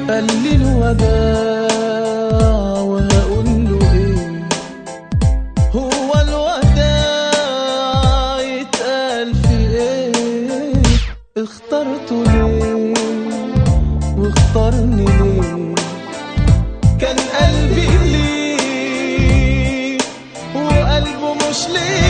قال لي الوداع وهقول له ايه هو الوداع يتقال في ايه اخترته ليه واختارني ليه كان قلبي ليه وقلبه مش ليه